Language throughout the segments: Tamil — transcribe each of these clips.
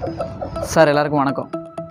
சார் எல்லாருக்கும் வணக்கம்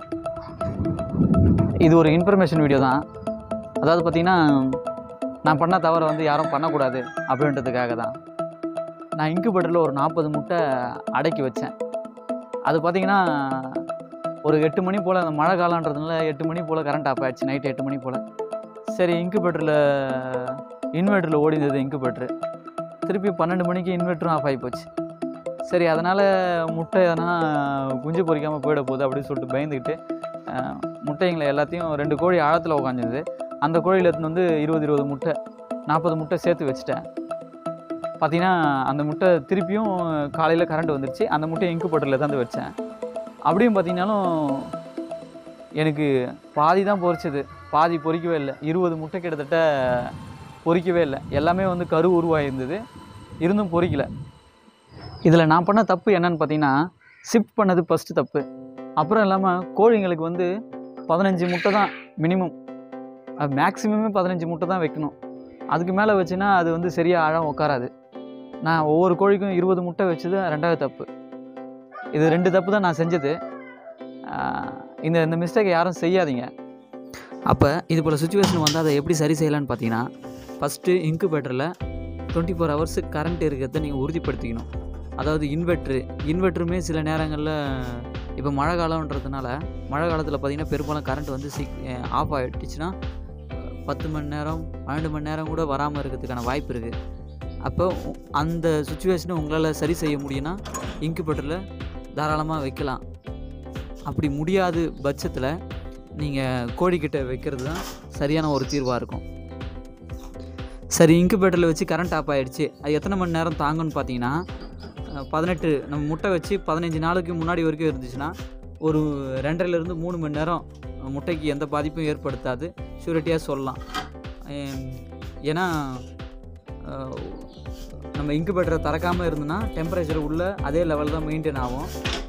இது ஒரு இன்ஃபர்மேஷன் வீடியோ தான் அதாவது பார்த்தீங்கன்னா நான் பண்ண தவறை வந்து யாரும் பண்ணக்கூடாது அப்படின்றதுக்காக தான் நான் இன்குபேட்டரில் ஒரு நாற்பது முட்டை அடக்கி வச்சேன் அது பார்த்தீங்கன்னா ஒரு எட்டு மணி போல் அந்த மழை காலன்றதுனால எட்டு மணி போல் கரண்ட் ஆஃப் ஆயிடுச்சு நைட்டு எட்டு மணி போல் சரி இன்குபேட்டரில் இன்வெர்ட்டரில் ஓடி இருந்தது இன்குபேட்ரு திருப்பி பன்னெண்டு மணிக்கு இன்வெர்ட்டரும் ஆஃப் ஆகி போச்சு சரி அதனால் முட்டை எதனா குஞ்சு பொரிக்காமல் போயிட போகுது அப்படின்னு சொல்லிட்டு பயந்துக்கிட்டு அஹ், முட்டைங்களை எல்லாத்தையும் ரெண்டு கோழி ஆழத்தில் உக்காந்துருது அந்த கோழியில் எடுத்துன்னு வந்து இருபது இருபது முட்டை நாற்பது முட்டை சேர்த்து வச்சுட்டேன் பார்த்தீங்கன்னா அந்த முட்டை திருப்பியும் காலையில் கரண்ட் வந்துருச்சு அந்த முட்டையை இன்குபேட்டரில் தான் வச்சேன் அப்படியும் பார்த்தீங்கன்னாலும் எனக்கு பாதி தான் பொரிச்சது பாதி பொரிக்கவே இல்லை இருபது முட்டை கிட்டத்தட்ட பொரிக்கவே இல்லை எல்லாமே வந்து கரு உருவாகிருந்தது இருந்தும் பொரிக்கல இதில் நான் பண்ண தப்பு என்னன்னு பார்த்தீங்கன்னா ஷிஃப்ட் பண்ணது ஃபஸ்ட்டு தப்பு அப்புறம் இல்லாமல் கோழிங்களுக்கு வந்து பதினஞ்சு முட்டை தான் மினிமம் மேக்ஸிமமே பதினஞ்சு முட்டை தான் வைக்கணும் அதுக்கு மேலே வச்சுன்னா அது வந்து சரியாக ஆழம் உட்காராது நான் ஒவ்வொரு கோழிக்கும் இருபது முட்டை வச்சது ரெண்டாவது தப்பு இது ரெண்டு தப்பு தான் நான் செஞ்சது ஆஹ் இந்த இந்த மிஸ்டேக்கை யாரும் செய்யாதீங்க அப்போ இது போல் சுச்சுவேஷன் வந்து அதை எப்படி சரி செய்யலான்னு பார்த்தீங்கன்னா ஃபஸ்ட்டு இன்குபேட்டரில் டுவெண்ட்டி ஃபோர் ஹவர்ஸ் கரண்ட் இருக்கிறத நீங்கள் உறுதிப்படுத்திக்கணும் அதாவது இன்வெர்ட்ரு இன்வெர்ட்டருமே சில நேரங்களில் இப்போ மழை காலம்ன்றதுனால மழை காலத்தில் பார்த்தீங்கன்னா பெரும்பாலும் கரண்ட் வந்து சீக் ஆஃப் ஆகிடுச்சுன்னா பத்து மணி நேரம் பன்னெண்டு மணி நேரம் கூட வராமல் இருக்கிறதுக்கான வாய்ப்பு இருக்குது அப்போ உ- அந்த சுச்சுவேஷனை உங்களால் சரி செய்ய முடியும்னா இன்குபேட்டரில் தாராளமாக வைக்கலாம் அப்படி முடியாது பட்சத்தில் நீங்கள் கோழிக்கிட்ட வைக்கிறது தான் சரியான ஒரு தீர்வாக இருக்கும் சரி இன்குபேட்டரில் வச்சு கரண்ட் ஆஃப் ஆயிடுச்சு அது எத்தனை மணி நேரம் தாங்கும்னு பார்த்தீங்கன்னா அஹ், பதினெட்டு நம்ம முட்டை வச்சு பதினஞ்சு நாளுக்கு முன்னாடி வரைக்கும் இருந்துச்சுன்னா ஒரு ரெண்டரைலேருந்து மூணு மணி நேரம் முட்டைக்கு எந்த பாதிப்பும் ஏற்படுத்தாது ஷூரிட்டியாக சொல்லலாம் ஏம், ஏன்னா அஹ், நம்ம இன்குபேட்டரை திறக்காமல் இருந்தோன்னா டெம்பரேச்சர் உள்ள அதே லெவல் தான் மெயின்டைன் ஆகும்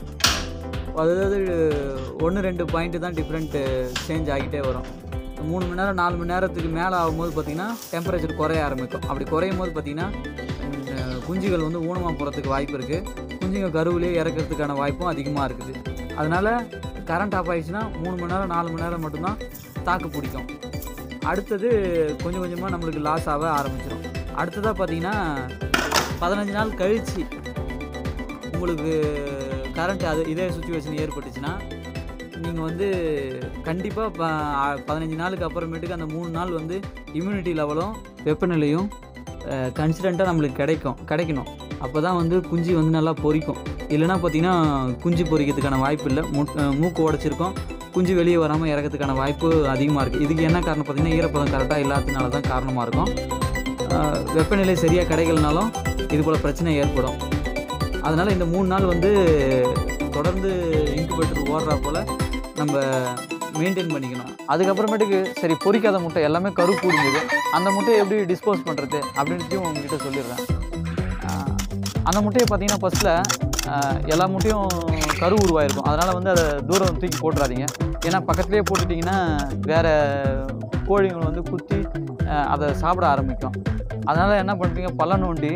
அதாவது ஒன்று ரெண்டு பாயிண்ட்டு தான் டிஃப்ரெண்ட்டு சேஞ்ச் ஆகிட்டே வரும் மூணு மணி நேரம் நாலு மணி நேரத்துக்கு மேலே ஆகும்போது பார்த்திங்கன்னா டெம்பரேச்சர் குறைய ஆரம்பிக்கும் அப்படி குறையும் போது பார்த்திங்கன்னா இந்த குஞ்சுகள் வந்து ஊனமாக போகிறதுக்கு வாய்ப்பு இருக்குது குஞ்சுங்க கருவிலே இறக்கிறதுக்கான வாய்ப்பும் அதிகமாக இருக்குது அதனால் கரண்ட் ஆஃப் ஆயிடுச்சுன்னா மூணு மணி நேரம் நாலு மணி நேரம் மட்டும்தான் தாக்கு பிடிக்கும் அடுத்தது கொஞ்சம் கொஞ்சமாக நம்மளுக்கு லாஸ் ஆக ஆரம்பிச்சிடும் அடுத்ததாக பார்த்தீங்கன்னா பதினஞ்சு நாள் கழித்து உங்களுக்கு கரண்ட் அது இதே சுச்சுவேஷன் ஏற்பட்டுச்சுன்னா நீங்கள் வந்து கண்டிப்பாக ப பதினஞ்சு நாளுக்கு அப்புறமேட்டுக்கு அந்த மூணு நாள் வந்து இம்யூனிட்டி லெவலும் வெப்பநிலையும் கன்சிடண்ட்டாக நம்மளுக்கு கிடைக்கும் கிடைக்கணும் அப்போ தான் வந்து குஞ்சு வந்து நல்லா பொரிக்கும் இல்லைன்னா பார்த்தீங்கன்னா குஞ்சு பொரிக்கிறதுக்கான வாய்ப்பு இல்லை முட் அஹ் மூக்கு உடச்சிருக்கும் குஞ்சு வெளியே வராமல் இறக்கிறதுக்கான வாய்ப்பு அதிகமாக இருக்குது இதுக்கு என்ன காரணம் பார்த்தீங்கன்னா ஈரப்பதம் கரெக்டாக இல்லாததுனால தான் காரணமாக இருக்கும் அஹ் வெப்பநிலை சரியாக கிடைக்கலனாலும் இது போல் பிரச்சனை ஏற்படும் அதனால் இந்த மூணு நாள் வந்து தொடர்ந்து இன்குபேட்டர் ஓடுறா போல் நம்ம மெயின்டைன் பண்ணிக்கணும் அதுக்கப்புறமேட்டுக்கு சரி பொரிக்காத முட்டை எல்லாமே கரு கூடுங்குது அந்த முட்டையை எப்படி டிஸ்போஸ் பண்ணுறது அப்படின்ட்டு உங்ககிட்ட சொல்லிடுறேன் ஆஹ் அந்த முட்டையை பார்த்தீங்கன்னா ஃபஸ்ட்டில் எல்லா முட்டையும் கரு உருவாயிருக்கும் அதனால் வந்து அதை தூரம் தூக்கி போட்டுறாதீங்க ஏன்னா பக்கத்துலேயே போட்டுட்டிங்கன்னா வேறு கோழிகள் வந்து குத்தி ஆஹ் அதை சாப்பிட ஆரம்பிக்கும் அதனால் என்ன பண்ணுறீங்க பள்ளம் நோண்டி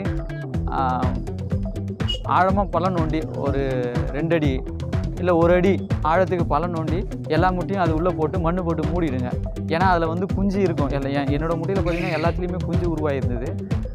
ஆழமாக பள்ளம் நோண்டி ஒரு ரெண்டு அடி இல்லை ஒரு அடி ஆழத்துக்கு பள்ளம் நோண்டி எல்லா முட்டையும் அது உள்ளே போட்டு மண்ணு போட்டு மூடிடுங்க ஏன்னா அதில் வந்து குஞ்சு இருக்கும் இல்லை என் என்னோடய முட்டையில் பார்த்தீங்கன்னா எல்லாத்துலேயுமே குஞ்சு உருவாகிருந்தது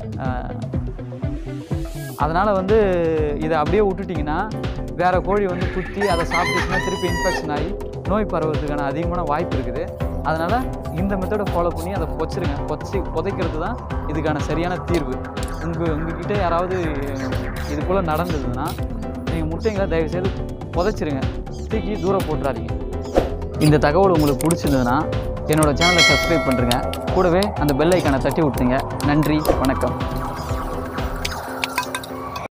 அதனால் வந்து இதை அப்படியே விட்டுட்டிங்கன்னா வேறு கோழி வந்து குத்தி அதை சாப்பிட்டுச்சுன்னா திருப்பி இன்ஃபெக்ஷன் ஆகி நோய் பரவுறதுக்கான அதிகமான வாய்ப்பு இருக்குது அதனால் இந்த மெத்தடை ஃபாலோ பண்ணி அதை பொச்சிருங்க பொச்சி புதைக்கிறது தான் இதுக்கான சரியான தீர்வு உங்கள் உங்ககிட்ட யாராவது இது போல் நடந்ததுன்னா நீங்கள் முட்டைங்களை தயவுசெய்து புதைச்சிருங்க தூக்கி தூரம் போட்டுறாதீங்க இந்த தகவல் உங்களுக்கு பிடிச்சிருந்ததுன்னா என்னோட சேனலை சப்ஸ்கிரைப் பண்ணுறேங்க கூடவே அந்த பெல் ஐக்கானை தட்டி விட்டுருங்க நன்றி வணக்கம்